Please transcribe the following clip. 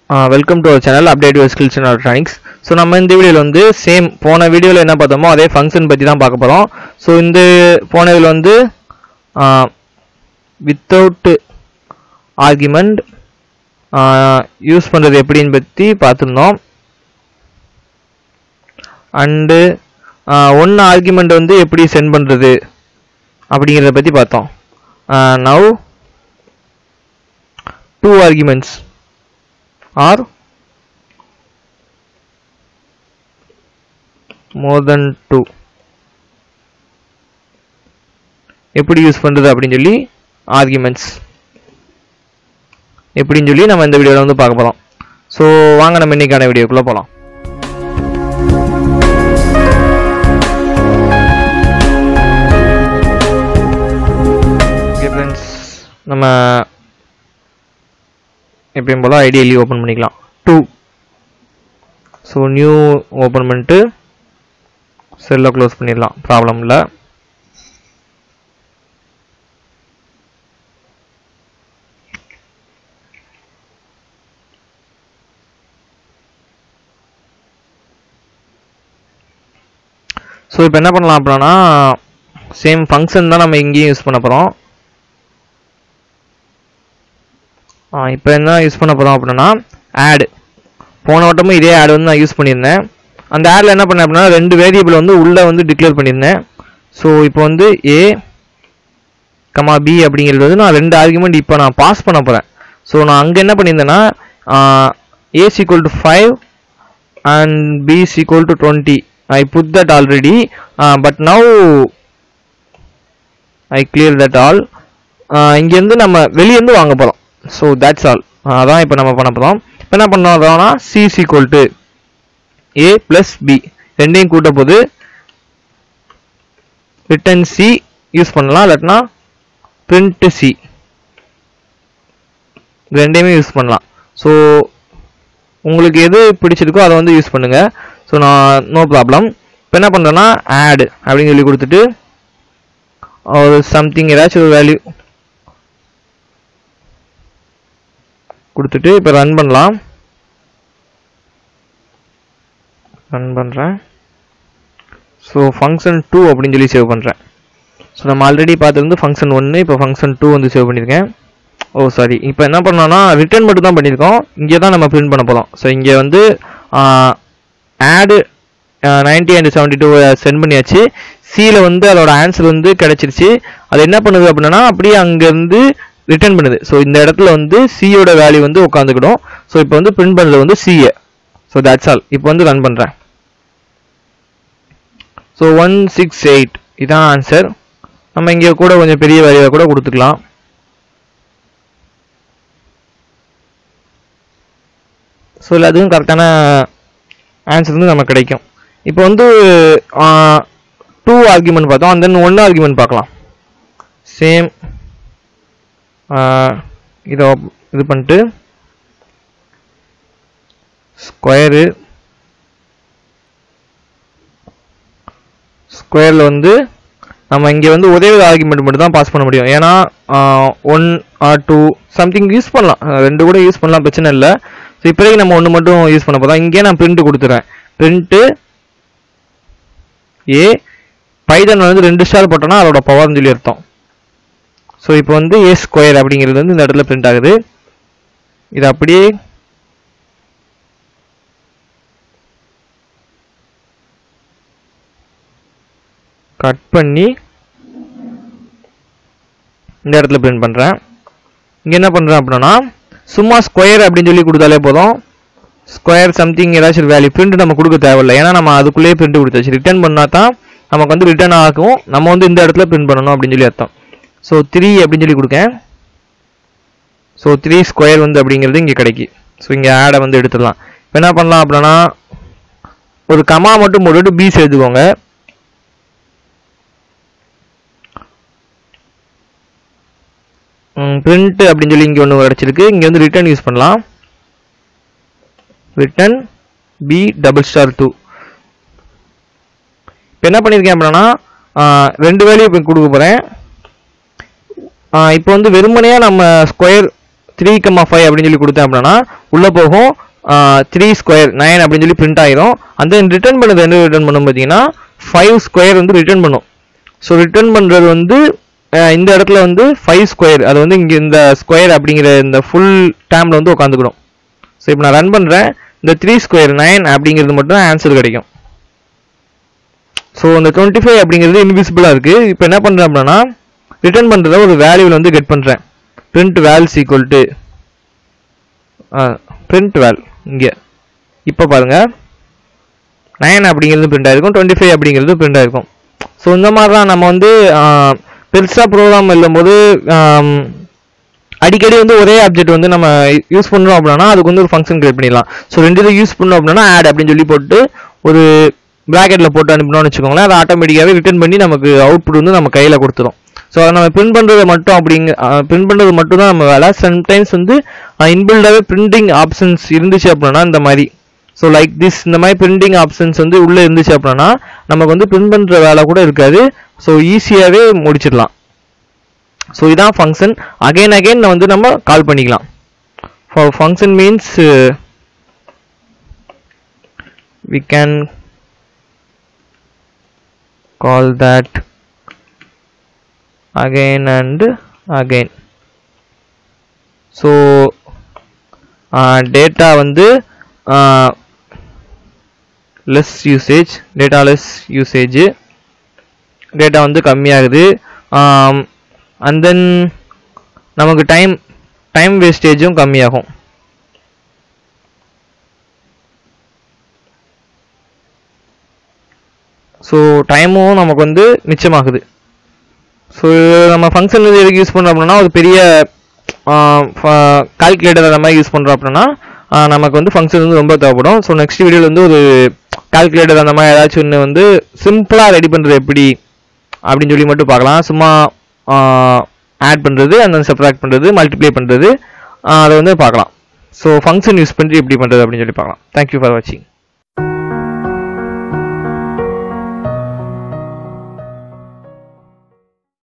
welcome to our channel update your skills in electronics so நம்ம இந்த வீடியோவில் வந்து சேம் போன வீடியோவில் என்ன பார்த்தோமோ அதே ஃபங்க்ஷன் பற்றி தான் பார்க்க போகிறோம் ஸோ இந்த போன இதில் வந்து வித்தவுட் ஆர்குமெண்ட் யூஸ் பண்ணுறது எப்படின்னு பற்றி பார்த்துருந்தோம் அண்டு ஒன் ஆர்குமெண்ட் வந்து எப்படி சென்ட் பண்ணுறது அப்படிங்கிறத பற்றி பார்த்தோம் now two arguments or more than two எப்படி யூஸ் பண்ணுறது அப்படின்னு சொல்லி ஆர்குமெண்ட்ஸ் எப்படின்னு சொல்லி நம்ம இந்த வீடியோவில் வந்து பார்க்க போகிறோம் ஸோ வாங்க நம்ம இன்னைக்கான வீடியோக்குள்ளே போகலாம் ஓகே ஃப்ரெண்ட்ஸ் நம்ம எப்பயும் போல் ஐடியலி ஓப்பன் பண்ணிக்கலாம் டூ ஸோ நியூ ஓப்பன் பண்ணிட்டு செல்லை க்ளோஸ் பண்ணிடலாம் ப்ராப்ளம் இல்லை ஸோ இப்போ என்ன பண்ணலாம் அப்படின்னா சேம் ஃபங்க்ஷன் தான் நம்ம இங்கேயும் யூஸ் பண்ண போகிறோம் இப்போ என்ன யூஸ் பண்ண போகிறோம் அப்படின்னா ஆடு போன வட்டமும் இதே ஆடு வந்து நான் யூஸ் பண்ணியிருந்தேன் அந்த ஆடில் என்ன பண்ணேன் அப்படின்னா ரெண்டு வேரியபிள் வந்து உள்ளே வந்து டிக்ளேர் பண்ணியிருந்தேன் ஸோ இப்போ வந்து ஏ கமா பி அப்படிங்கிறது வந்து நான் ரெண்டு ஆர்குமெண்ட் இப்போ நான் பாஸ் பண்ண போகிறேன் ஸோ நான் அங்கே என்ன பண்ணியிருந்தேன்னா A equal to five and B equal to twenty I put that already but now I clear that all இங்கேருந்து நம்ம வெளியேருந்து வாங்க போகிறோம் ஸோ தட்ஸ் ஆல் அதான் இப்போ நம்ம பண்ண போகிறோம் இப்போ என்ன பண்ணோம்னா C equal to A plus B ரெண்டையும் கூட்ட போது ரிட்டன் சி யூஸ் பண்ணலாம் இல்லாட்டினா பிரிண்ட் சி ரெண்டையுமே யூஸ் பண்ணலாம் ஸோ உங்களுக்கு எது பிடிச்சிருக்கோ அதை வந்து யூஸ் பண்ணுங்கள் ஸோ நான் நோ ப்ராப்ளம் இப்போ என்ன பண்ணுறேன்னா ஆட் அப்படின்னு சொல்லி கொடுத்துட்டு ஒரு சம்திங் ஏதாச்சும் ஒரு வேல்யூ கொடுத்துட்டு இப்போ ரன் பண்ணலாம் ரன் பண்ணுறேன் ஸோ ஃபங்க்ஷன் டூ அப்படின்னு சொல்லி சேவ் பண்ணுறேன் ஸோ நம்ம ஆல்ரெடி பார்த்துருந்து ஃபங்க்ஷன் ஒன்று இப்போ ஃபங்க்ஷன் டூ வந்து சேவ் பண்ணியிருக்கேன் ஓ சாரி இப்போ என்ன பண்ணோம்னா ரிட்டர்ன் மட்டும் தான் பண்ணியிருக்கோம் இங்கே தான் நம்ம பிரிண்ட் பண்ண போகிறோம் ஸோ இங்கே வந்து add ninety and seventy two send பண்ணியாச்சு சியில் வந்து அதோட ஆன்சர் வந்து கிடச்சிருச்சு அது என்ன பண்ணுது அப்படின்னா அப்படியே அங்கேருந்து ரிட்டர்ன் பண்ணுது ஸோ இந்த இடத்துல வந்து சியோட வேல்யூ வந்து உட்காந்துக்கிடும் ஸோ இப்போ வந்து பிரிண்ட் பண்ணுறது வந்து சிஏ ஸோ தட்ஸ் ஆல் இப்போ வந்து ரன் பண்ணுறேன் ஸோ ஒன் சிக்ஸ் எயிட் இதான் ஆன்சர் நம்ம இங்கே கூட கொஞ்சம் பெரிய வேல்யூவை கூட கொடுத்துக்கலாம் ஸோ எல்லாத்துக்கும் கரெக்டான ஆன்சர் வந்து நமக்கு கிடைக்கும் இப்போ வந்து டூ ஆர்குமெண்ட் பார்த்தோம் அண்ட் தென் ஒன் ஆர்குமெண்ட் பார்க்கலாம் சேம் இதை இது பண்ணிட்டு ஸ்கொயரு ஸ்கொயரில் வந்து நம்ம இங்கே வந்து ஒரே ஒரு ஆர்குமெண்ட் மட்டும் தான் பாஸ் பண்ண முடியும் ஏன்னா one or two something use பண்ணலாம் ரெண்டு கூட யூஸ் பண்ணலாம் பிரச்சனை இல்லை ஸோ இப்போதைக்கு நம்ம ஒன்று மட்டும் யூஸ் பண்ண போதும் இங்கே நான் பிரிண்ட் கொடுத்துறேன் பிரிண்ட்டு ஏ பைதன் வந்து ரெண்டு ஸ்டார் போட்டோன்னா அதோட பவர்னு சொல்லி அர்த்தம் ஸோ இப்போ வந்து ஏ ஸ்கொயர் அப்படிங்கிறது வந்து இந்த இடத்துல பிரிண்ட் ஆகுது இது அப்படியே கட் பண்ணி இந்த இடத்துல பிரிண்ட் பண்ணுறேன் இங்கே என்ன பண்ணுறேன் அப்படின்னா சும்மா ஸ்கொயர் அப்படின்னு சொல்லி கொடுத்தாலே போதும் ஸ்கொயர் சம்திங் ஏதாச்சும் ஒரு வேல்யூ பிரிண்ட் நம்ம கொடுக்க தேவையில்லை ஏன்னா நம்ம அதுக்குள்ளேயே பிரிண்ட் கொடுத்தாச்சு ரிட்டர்ன் பண்ணால் தான் நமக்கு வந்து ரிட்டர்ன் ஆகும் நம்ம வந்து இந்த இடத்துல பிரிண்ட் பண்ணணும் அப்படின்னு சொல்லி அர்த்தம் ஸோ த்ரீ அப்படின்னு சொல்லி கொடுக்கேன் ஸோ த்ரீ ஸ்கொயர் வந்து அப்படிங்கிறது இங்கே கிடைக்கி ஸோ இங்கே ஆடை வந்து எடுத்துடலாம் இப்போ என்ன பண்ணலாம் அப்படின்னா ஒரு கமா மட்டும் போட்டுட்டு பீஸ் எடுத்துக்கோங்க பிரிண்ட் அப்படின்னு சொல்லி இங்கே ஒன்று கிடச்சிருக்கு இங்கே வந்து ரிட்டர்ன் யூஸ் பண்ணலாம் return B double star two இப்போ என்ன பண்ணியிருக்கேன் அப்படின்னா ரெண்டு வேல்யூ இப்போ கொடுக்க போகிறேன் இப்போ வந்து வெறுமனையாக நம்ம ஸ்கொயர் த்ரீ கம்மா ஃபைவ் அப்படின்னு சொல்லி கொடுத்தேன் அப்படின்னா உள்ளே போகும் த்ரீ ஸ்கொயர் நைன் அப்படின்னு சொல்லி பிரிண்ட் ஆயிரும் அந்த ரிட்டர்ன் பண்ணது என்ன ரிட்டர்ன் பண்ணும் பார்த்தீங்கன்னா ஃபைவ் ஸ்கொயர் வந்து ரிட்டர்ன் பண்ணும் ஸோ ரிட்டர்ன் பண்ணுறது வந்து அஹ், இந்த இடத்துல வந்து ஃபைவ் ஸ்கொயர் அது வந்து இங்கே இந்த ஸ்கொயர் அப்படிங்கிற இந்த ஃபுல் டேமில் வந்து உட்காந்துக்கணும் ஸோ இப்போ நான் ரன் பண்ணுறேன் இந்த த்ரீ ஸ்கொயர் நைன் அப்படிங்கிறது மட்டும் தான் ஆன்சர் கிடைக்கும் ஸோ இந்த டுவெண்ட்டி ஃபைவ் அப்படிங்கிறது இன்விசிபிளாக இருக்குது இப்போ என்ன பண்ணுறேன் அப்படின்னா ரிட்டர்ன் பண்ணுறத ஒரு வேல்யூவில் வந்து கெட் பண்ணுறேன் print vals equal to print val இங்கே இப்போ பாருங்கள் நைன் அப்படிங்கிறது பிரிண்ட் ஆயிருக்கும் டுவெண்ட்டி ஃபைவ் அப்படிங்கிறது பிரிண்ட் ஆயிருக்கும் ஸோ இந்த மாதிரி தான் நம்ம வந்து பெருசாக ப்ரோக்ராம் எழுதும்போது ஆம், அடிக்கடி வந்து ஒரே ஆப்ஜெக்ட் வந்து நம்ம யூஸ் பண்ணுறோம் அப்படின்னா அதுக்கு வந்து ஒரு ஃபங்க்ஷன் கிரியேட் பண்ணிடலாம் ஸோ ரெண்டு இதை யூஸ் பண்ணோம் அப்படின்னா ஆட் அப்படின்னு சொல்லி போட்டு ஒரு ப்ராக்கெட்டில் போட்டு அனுப்பினோம்னு வச்சுக்கோங்களேன் அது ஆட்டோமேட்டிக்காகவே ரிட்டர்ன் பண்ணி நமக்கு அவுட்புட் வந்து நம்ம கையில் கொடுத்துரும் ஸோ அதை நம்ம பிரிண்ட் பண்ணுறது மட்டும் அப்படிங்க பிரிண்ட் பண்ணுறது மட்டும் தான் நம்ம வேலை சம்டைம்ஸ் வந்து இன்பில்டாகவே பிரிண்டிங் ஆப்ஷன்ஸ் இருந்துச்சு அப்படின்னா இந்த மாதிரி ஸோ லைக் திஸ் இந்த மாதிரி பிரிண்டிங் ஆப்ஷன்ஸ் வந்து உள்ளே இருந்துச்சு அப்படின்னா நமக்கு வந்து பிரிண்ட் பண்ணுற வேலை கூட இருக்காது ஸோ ஈஸியாகவே முடிச்சிடலாம் ஸோ இதான் ஃபங்க்ஷன் அகைன் அகைன் வந்து நம்ம கால் பண்ணிக்கலாம் for function means we can call that again and again so data வந்து less usage data less usage data வந்து கம்மியாகுது அண்ட் தென் நமக்கு டைம் டைம் வேஸ்டேஜும் கம்மியாகும் ஸோ டைமும் நமக்கு வந்து மிச்சமாகுது ஸோ நம்ம ஃபங்க்ஷன் எதுக்கு யூஸ் பண்ணுறோம் அப்படின்னா ஒரு பெரிய கால்குலேட்டர் அந்த மாதிரி யூஸ் பண்ணுறோம் அப்படின்னா ஆஹ் நமக்கு வந்து ஃபங்க்ஷன் வந்து ரொம்ப தேவைப்படும் ஸோ நெக்ஸ்ட் வீடியோவில் வந்து ஒரு கால்குலேட்டர் அந்த மாதிரி ஏதாச்சும் ஒன்று வந்து சிம்பிளாக ரெடி பண்ணுறது எப்படி அப்படின்னு சொல்லி மட்டும் பார்க்கலாம் சும்மா ஆட் பண்ணுறது அந்த செப்பரேட் பண்ணுறது மல்டிப்ளை பண்ணுறது அதை வந்து பார்க்கலாம் ஸோ ஃபங்க்ஷன் யூஸ் பண்ணி எப்படி பண்ணுறது அப்படின்னு சொல்லி பார்க்கலாம் தேங்க்யூ ஃபார் வாட்சிங்